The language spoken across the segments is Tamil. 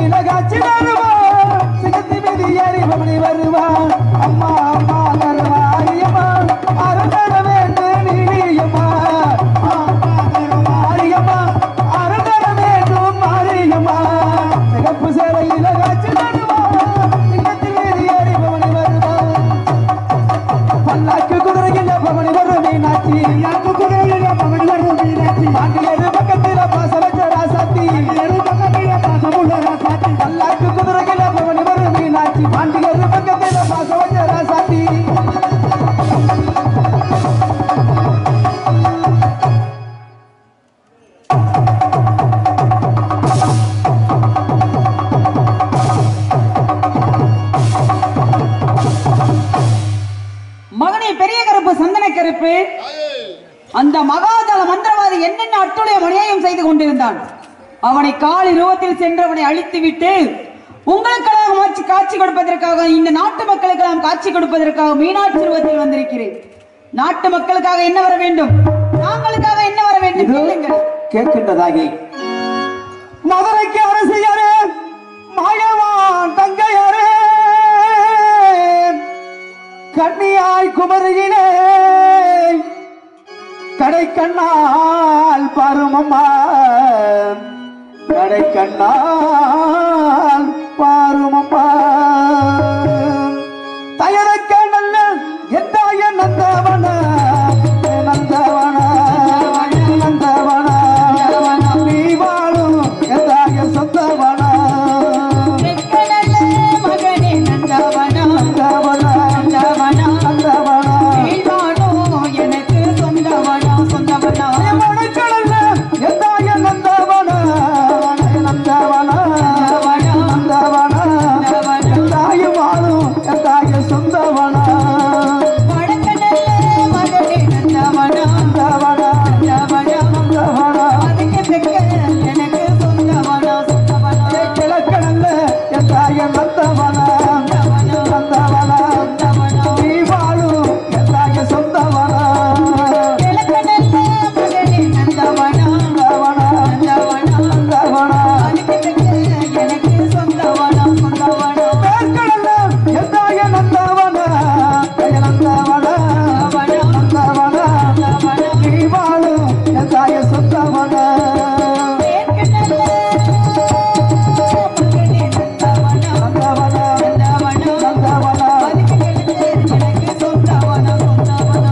சிலையில காட்சி வருவான் சிகத்தி மீதி ஏறி பவனி வருவான் அம்மா அம்மா கருமாரியம்மா அருந்தர வேண்டும் நீலியம்மா மாரியம்மா அருந்தர வேண்டும் மாரியம்மா சிகப்பு சிலையில காட்சி வருவான் சிகத்தி மீதி ஏறி பவனி வருவான் பல்லாக்கு குதிரையில் பவனி வரும் மீனாட்சி பல்லாக்கு குதிரையில் பவனி வரும் மீனாட்சி பாண்டியர் பக்கத்தில் பாச வச்ச ராசாத்தி பக்கத்தில் பாசமுள்ள ராசாத்தி பல்லாக்கு குதிரையில் பவனி வரும் மீனாட்சி பாண்டியர் பக்கத்தில் பாச வச்ச ராசாத்தி மகனே பெரிய கருப்பு சந்தன கருப்பு அந்த மகாதள மந்திரவாதி என்னென்ன அட்டுடைய அநியாயம் செய்து கொண்டிருந்தான் அவனை காலி ரூபத்தில் சென்றவனை அழித்து விட்டு உங்களுக்கெல்லாம் மாற்றி காட்சி கொடுப்பதற்காக இந்த நாட்டு மக்களுக்கெல்லாம் காட்சி கொடுப்பதற்காக மீனாட்சி ரூபத்தில் வந்திருக்கிறேன் நாட்டு மக்களுக்காக என்ன வர வேண்டும் நாங்களுக்காக என்ன வர வேண்டும் இது கேளுங்கள் கேட்கின்றதாகி மதுரைக்கு அரசியரே மாயவான் தங்கையரே கண்ணியாய் குமரியிலே கடை கண்ணால் பாருமம்மா கடை கண்ணால் பாருமம்மா தயரக்க நல்ல எத்தாய நந்தவன நந்தவன நந்தவன நீ வாழும் எத்தாய சொந்தவன மகனே நந்தவனா நந்தவன நந்தவனா நந்தவன வீழ்வானோ எனக்கு சொந்தவனா சொந்தவனா மணக்கடல்ல எத்தாய நந்தவன நந்தவன நந்தவன எத்தாய வாழும் எத்தாய சொந்தவன வடக்கடல்ல மகனே நந்தவனா நந்தவன நந்தவனா நந்தவன அதுக்கு தெக்க எனக்கு சொந்தவனா சொந்தவனா கிழக்கடல்ல எத்தாய நந்தவன நந்தவன நீ வாழும் எத்தாய சொந்தவன கிழக்கடல்ல மகனே நந்தவனா நந்தவன நந்தவனா நந்தவன அதுக்கு தெக்க எனக்கு சொந்தவனா சொந்தவனா மேற்கடல்ல எத்தாய நந்தவன நந்தவன நந்தவன நந்தவனா நீ வாழும் எத்தாய சொந்தவன வேர்க்கடல்ல மகனே நந்தவனா நந்தவன நந்தவனா நந்தவன எனக்கு சொந்தவனா சொந்தவனா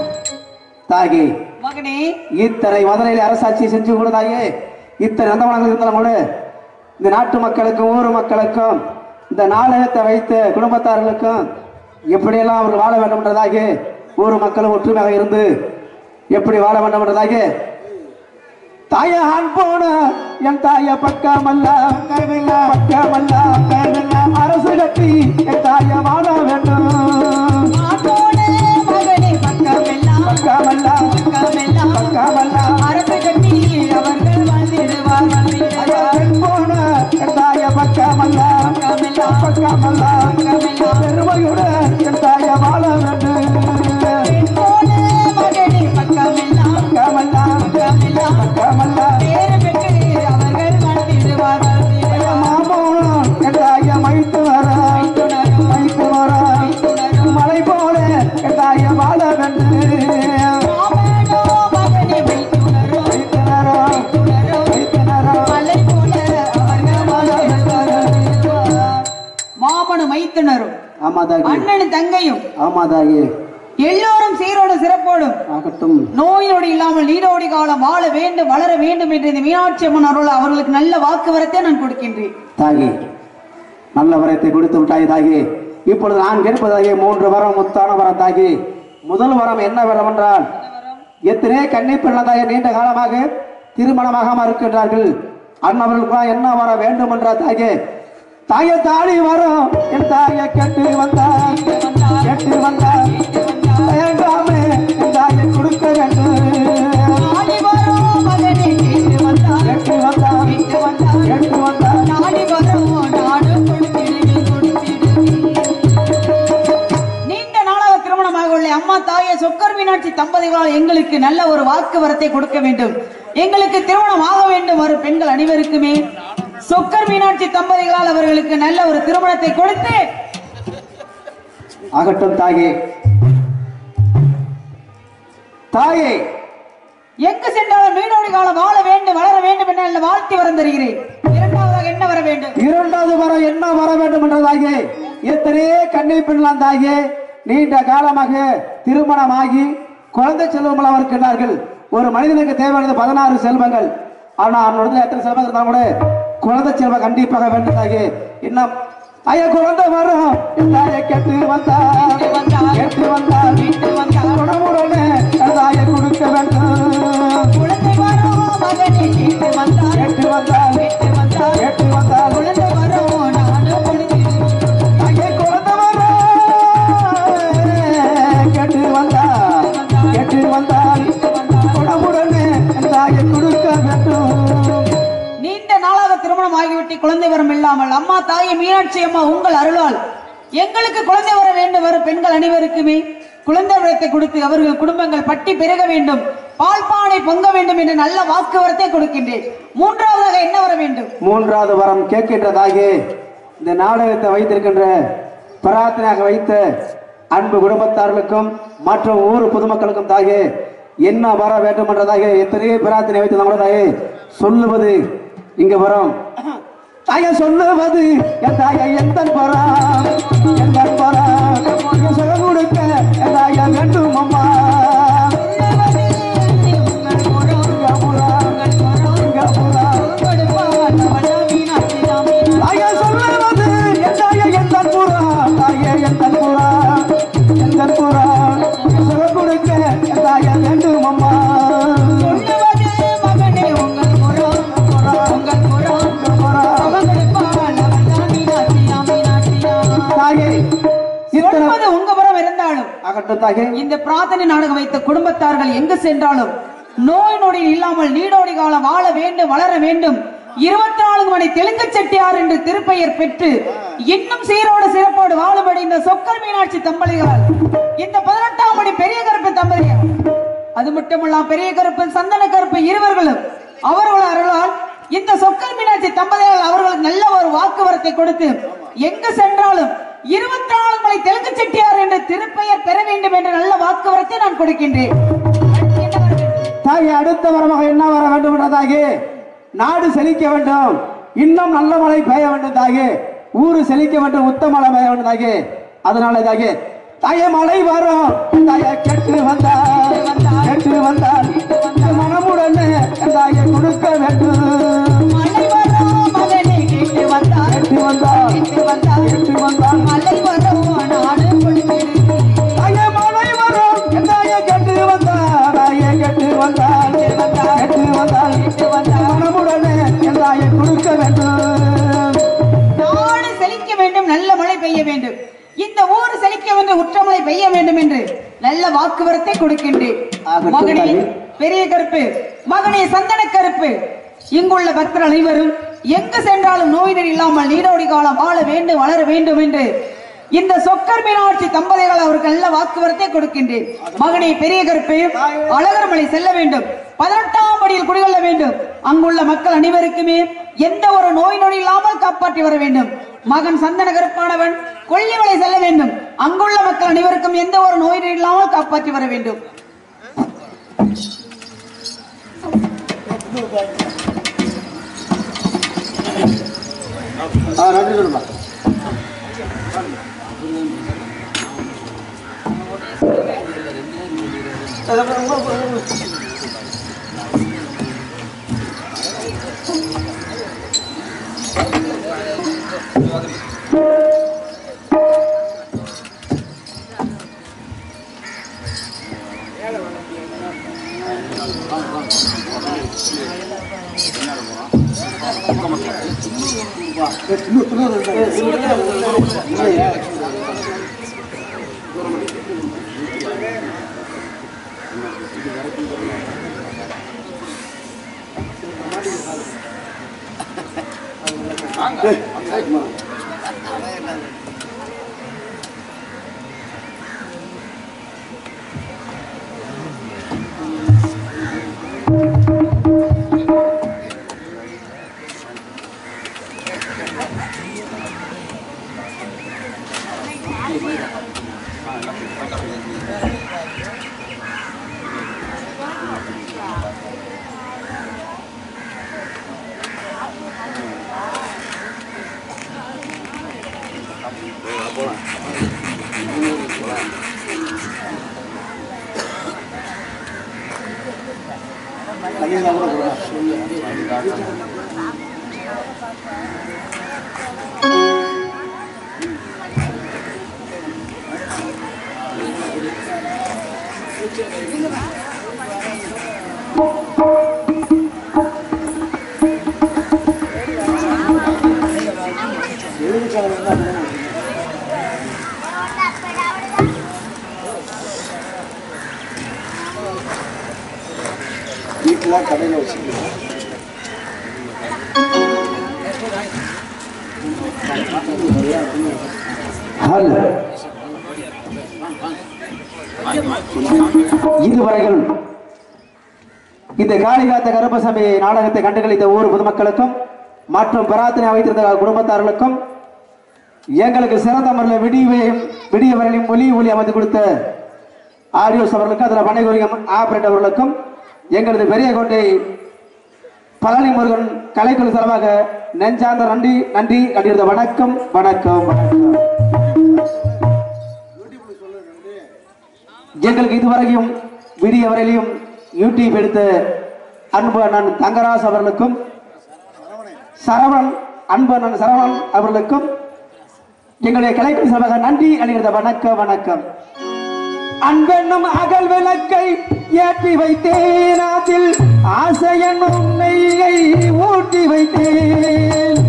தாகி மகனே இத்தனை மதுரையில் அரசாட்சி செஞ்சு கொடுத்தாயே இத்தனை நந்தவனங்கள் இருந்தாலும் கூட இந்த நாட்டு மக்களுக்கும் ஊர் மக்களுக்கும் இந்த நாடகத்தை வைத்த குடும்பத்தார்களுக்கும் எப்படியெல்லாம் அவர் வாழ வேண்டும் என்றதாக ஊர் மக்களும் ஒற்றுமையாக இருந்து எப்படி வாழ வேண்டும் என்றதாக தாயான் போன என் தாய பக்கமல்ல பக்கமல்ல அரசு கட்டி என் தாய வாழ வேண்டும் மாட்டோட மகனே பக்கமெல்லாம் பக்கமல்ல பக்கமெல்லாம் பக்கமல்ல அரசு கட்டி அவர்கள் வாழ்ந்திடுவார் வாழ்ந்திடுவார் போன எந்தாய பக்கமல்ல பக்கமெல்லாம் பக்கமல்ல பக்கமெல்லாம் பெருமையுடன் எந்தாய வாழ வேண்டும் பெண்ணோட மகனே பக்கமெல்லாம் பக்கமல்ல பக்கமெல்லாம் பக்கமல்ல பேரு பெற்று அவர்கள் வாழ்ந்திடுவார் வாழ்ந்திடுவார் மாமோனும் எந்தாய மைத்து வர துணரும் மைத்து வர துணரும் மலை போல எந்தாய வாழ வேண்டும் மாமனோ மகனே வைத்துணரும் வைத்தினரும் துணரும் வைத்தினரும் மலை போல அவர்கள் வாழ்ந்திடுவார் மாமனு மைத்துனரும் ஆமாதாகி அண்ணனும் தங்கையும் ஆமாதாகி எல்லோரும் சீரோடு சிறப்போடும் ஆகட்டும் நோயோடு இல்லாமல் நீடோடி காலம் வாழ வேண்டும் வளர வேண்டும் என்று இந்த மீனாட்சி அம்மன் அருள் அவர்களுக்கு நல்ல வாக்கு வரத்தை நான் கொடுக்கின்றேன் தாகி நல்ல வரத்தை கொடுத்து விட்டாய் தாகி இப்பொழுது நான் கேட்பதாகி மூன்று வரம் முத்தான வரம் தாகி முதல் வரம் என்ன வரம் என்றால் எத்தனை கன்னி பெண்ணதாய நீண்ட காலமாக திருமணமாக இருக்கின்றார்கள் அண்ணவர்களுக்கு என்ன வர வேண்டும் என்ற தாயே தாய தாலி வரும் என் தாயை கட்டு வந்தார் கட்டு வந்தார் தயங்காமே என் தாயை கொடுக்க வேண்டும் நாடி வரும் மகனே கேட்டு வந்தார் கட்டு வந்தார் கேட்டு வந்தார் கட்டு வந்தார் நாடி வரும் நாடு கொடுத்திடுவேன் கொடுத்திடுவேன் நீண்ட நாளாக திருமணமாக உள்ள அம்மா தாயே சொக்கர் மீனாட்சி தம்பதிகளால் எங்களுக்கு நல்ல ஒரு வாக்கு வரத்தை கொடுக்க வேண்டும் எங்களுக்கு திருமணம் ஆக வேண்டும் வரும் பெண்கள் அனைவருக்குமே சொக்கர் மீனாட்சி தம்பதிகளால் அவர்களுக்கு நல்ல ஒரு திருமணத்தை கொடுத்து ஆகட்டும் தாயே தாயே எங்கு சென்றாலும் நீடோடி காலம் வாழ வேண்டும் வளர வேண்டும் என நல்ல வாழ்த்தி வரம் தருகிறேன் இரண்டாவதாக என்ன வர வேண்டும் இரண்டாவது வரம் என்ன வர வேண்டும் என்றதாகே எத்தனையே கண்ணை பெண்ணலாம் தாயே நீண்ட காலமாக திருமணமாகி குழந்தை செல்வம் இருக்கின்றார்கள் ஒரு மனிதனுக்கு தேவையானது பதினாறு செல்வங்கள் ஆனா அவனோட எத்தனை செல்வங்கள் இருந்தாலும் கூட குழந்தை செல்வம் கண்டிப்பாக வேண்டும் தாயே என்ன ஐயா குழந்தை வரும் தாயை கெட்டு வந்தா கெட்டு வந்தால் வீட்டு வந்தால் குணமுடனே தாயை கொடுக்க வேண்டும் குழந்தை வரும் மகனே கேட்டு வந்தால் கெட்டு வந்தால் வீட்டு வந்தால் கெட்டு வந்தால் குழந்தை வரும் நானும் கொடுக்கிறேன். அங்கே குழந்தை வரும். கெட்டு வந்தால் கெட்டு வந்தால் குணமுடனே தாயை கொடுக்க வேண்டும் நீண்ட நாளாக திருமணம் ஆகிவிட்டு குழந்தை வரம் இல்லாமல் அம்மா தாயை மீனாட்சி அம்மா உங்கள் அருளால் எங்களுக்கு குழந்தை வர வேண்டும் வரும் பெண்கள் அனைவருக்குமே குழந்தை வரத்தை கொடுத்து அவர்கள் குடும்பங்கள் பட்டி பெருக வேண்டும் பால் பானை பொங்க வேண்டும் என்ற நல்ல வாக்குவரத்தை கொடுக்கின்றேன் மூன்றாவதாக என்ன வர வேண்டும் மூன்றாவது வரம் கேட்கின்றதாகே இந்த நாடகத்தை வைத்திருக்கின்ற பிரார்த்தனையாக வைத்த அன்பு குடும்பத்தார்களுக்கும் மற்றும் ஊர் பொதுமக்களுக்கும் தாகே என்ன வர வேண்டும் என்றதாக எத்தனையோ பிரார்த்தனை வைத்து நம்மளோட தாயே சொல்லுவது இங்க வரும் தாய சொல்லுவது என் தாய எந்த பரம் எந்த பரம் சுகம் கொடுக்க என் தாய வேண்டும் அம்மா இங்க புறா, இங்க புறா. தாயே சொல்லுவது என் தாயே எந்த புறா, தாயே எந்த புறா, எந்த புறா, சுகம் கொடுக்க என் தாயே வேண்டும் அம்மா. தாயே, இத்தனை சொல்வது உங்க புறம் இருந்தாலும் ஆகட்டும் தாயே இந்த பிரார்த்தனை நாடகம் வைத்த குடும்பத்தார்கள் எங்கு சென்றாலும் நோய் நொடி இல்லாமல் நீடோடி காலம் வாழ வேண்டும் வளர வேண்டும் இருபத்தி நான்கு மணி தெலுங்கு செட்டியார் என்று திருப்பெயர் பெற்று இன்னும் சீரோடு சிறப்போடு வாழும்படி இந்த சொக்கர் மீனாட்சி தம்பதிகளால் இந்த பதினெட்டாம் மணி பெரிய கருப்பு தம்பதிகள் அது மட்டுமல்லாம் பெரிய கருப்பு சந்தன கருப்பு இருவர்களும் அவர்கள் அருளால் இந்த சொக்கர் மீனாட்சி தம்பதிகள் அவர்களுக்கு நல்ல ஒரு வாக்குவரத்தை கொடுத்து எங்கு சென்றாலும் இருபத்தி நாலு மணி தெலுங்கு செட்டியார் என்ற திருப்பெயர் பெற வேண்டும் என்ற நல்ல வாக்குவரத்தை நான் கொடுக்கின்றேன் அடுத்து என்ன வர வேண்டும்? தாயே அடுத்த வரமாக என்ன வர வேண்டும் என்றதாகே நாடு செழிக்க வேண்டும் இன்னும் நல்ல மழை பெய்ய வேண்டும் தாயே ஊரு செழிக்க வேண்டும் உத்தம மழை பெய்ய வேண்டும் தாயே அதனால தாயே தாயே மழை வரும் தாயே கெட்டு வந்தால் கெட்டு வந்தால் மனமுடனே தாயை கொடுக்க வேண்டும் மழை வரும் மகனே கேட்டு வந்தார் கெட்டு வந்தால் கேட்டு வந்தார் கெட்டு வந்தால் மழை வரும் நானும் கொடுக்கிறேன் தாயே மழை வரும் தாயே கெட்டு வந்தால் தாயே கெட்டு வந்தால் கெட்டு வந்தால் மனமுடனே தாயை கொடுக்க வேண்டும் நாடு செழிக்க வேண்டும் நல்ல மழை பெய்ய வேண்டும் இந்த ஊர் செழிக்க வேண்டும் உற்றமழை பெய்ய வேண்டும் என்று நல்ல வாக்குவரத்தை கொடுக்கின்றேன் ஆகட்டும், மகனே தாயே. பெரிய கருப்பு மகனே சந்தன கருப்பு இங்குள்ள பக்தர் அனைவரும் எங்கு சென்றாலும் நோய் நொடி இல்லாமல் நீடோடி காலம் வாழ வேண்டும் வளர வேண்டும் என்று இந்த சொக்கர் மீனாட்சி தம்பதிகள் அவருக்கு நல்ல வாக்குவரத்தை கொடுக்கின்றேன் மகனே பெரிய கருப்பு அழகர்மலை செல்ல வேண்டும் பதினெட்டாம் படியில் குடிகொள்ள வேண்டும் அங்குள்ள மக்கள் அனைவருக்குமே எந்த ஒரு நோய் நொடி இல்லாமல் காப்பாற்றி வர வேண்டும் மகன் சந்தன கருப்பானவன் கொல்லிமலை செல்ல வேண்டும் அங்குள்ள மக்கள் அனைவருக்கும் எந்த ஒரு நோய் நொடி இல்லாமல் காப்பாற்றி வர வேண்டும் ஆ நன்றி சொல்லுமா வீட்டில் கடையில் வச்சுக்கலாம் ஹலோ இதுவரைகள் இந்த காளிகாத்த கருப்பசாமி நாடகத்தை கண்டுகளித்த ஊர் பொதுமக்களுக்கும் மற்றும் பிரார்த்தனை வைத்திருந்த குடும்பத்தார்களுக்கும் எங்களுக்கு சிறந்த முறையில் விடிவையும் விடிய வரையிலும் ஒலி ஒளி அமைத்து கொடுத்த ஆடியோஸ் அவர்களுக்கும் அதில் பணிபுரியும் ஆபரேட்டர் அவர்களுக்கும் எங்களது பெரிய கோட்டை பழனி முருகன் கலைக்குழு சார்பாக நெஞ்சார்ந்த நன்றி நன்றி கண்டிருந்த வணக்கம் வணக்கம் வணக்கம் எங்களுக்கு இதுவரையும் விடிய வரையிலும் யூடியூப் எடுத்த அன்பு அண்ணன் தங்கராஜ் அவர்களுக்கும் சரவணன் அன்பு அண்ணன் சரவணன் அவர்களுக்கும் எங்களுடைய கலைக்குழு சார்பாக நன்றி அணிகிறத வணக்கம் வணக்கம் அன்பென்னும் அகல் விளக்கை ஏற்றி வைத்தேன் அதில் ஆசை என்னும் நெய்யை ஊட்டி வைத்தேன்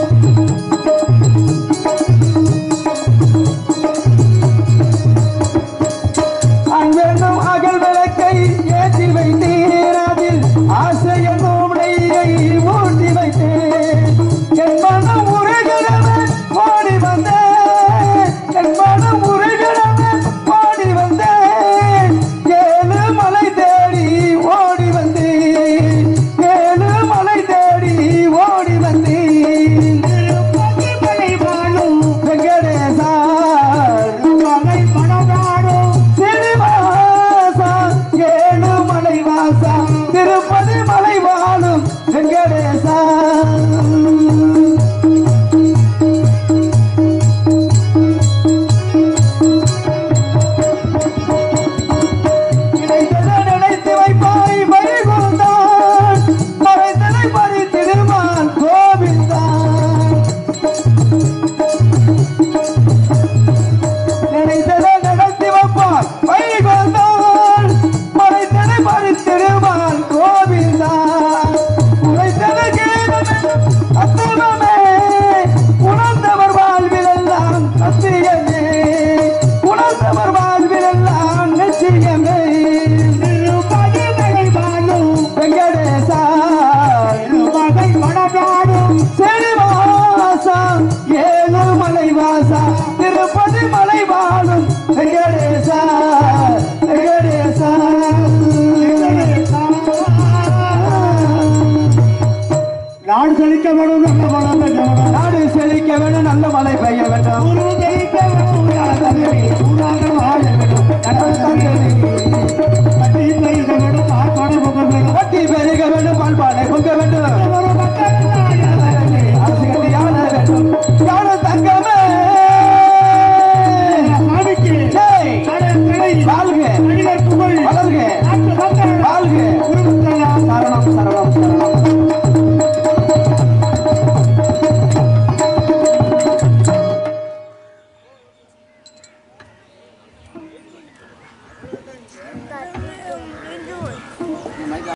அன்பென்னும் அகல் விளக்கை ஏற்றி வைத்தேன் அதில் ஆசை என்னும் நெய்யை ஊட்டி வைத்தேன் என் மனம் உருகிறவே ஓடி வந்தேன் என் மனம் உருகிறவே ஓடி வந்தேன் ஏழு மலை தேடி ஓடி வந்தேன் ஏழு மலை தேடி ஓடி வந்தேன் மலை வாழும் வெங்கடேசா மலை மனதாடும் சிறுவாசா ஏழு மலை வாசா திருப்பதி மலை வாழும் வெங்கடேசா நினைத்ததை நினைத்து வைப்பாய் வைகுந்தான் மறைத்ததை பறித்திடுவான் கோவிந்தான் நினைத்ததை நடத்தி வைப்பான் வைகுந்தான் மறைத்ததை பறித்திடுவான் கோவிந்தான் உழைத்ததை கேளுமே அத்துவமே உணர்ந்தவர் வாழ்விலெல்லாம் சத்தியமே உணர்ந்தவர் வாழ்விலெல்லாம் நிச்சயமே திருப்பதிகளை வாழும் வெங்கடேசா திருமகை மனதாடும் செல்வாசா ஏழு மலை வாசா திருப்பதி மலை வாழும் வெங்கடேசா வெங்கடேசா நாடு செழிக்க வேணும் நல்ல மழை பெய்ய வேணும் நாடு செழிக்க வேணும் நல்ல மழை பெய்ய வேண்டும் ஊரு செழிக்க வேணும் நல்ல தண்ணீர் ஊராக வாழ வேண்டும் நல்ல தண்ணீர் கட்டி பெருக வேணும் பால்பாடை பொங்க வேணும் கட்டி பெருக வேணும் பால்பாடை பொங்க வேண்டும் ஒரு மக்கள் அரசு கட்டி யாழ வேண்டும் யாழ தங்கமே வாழ்க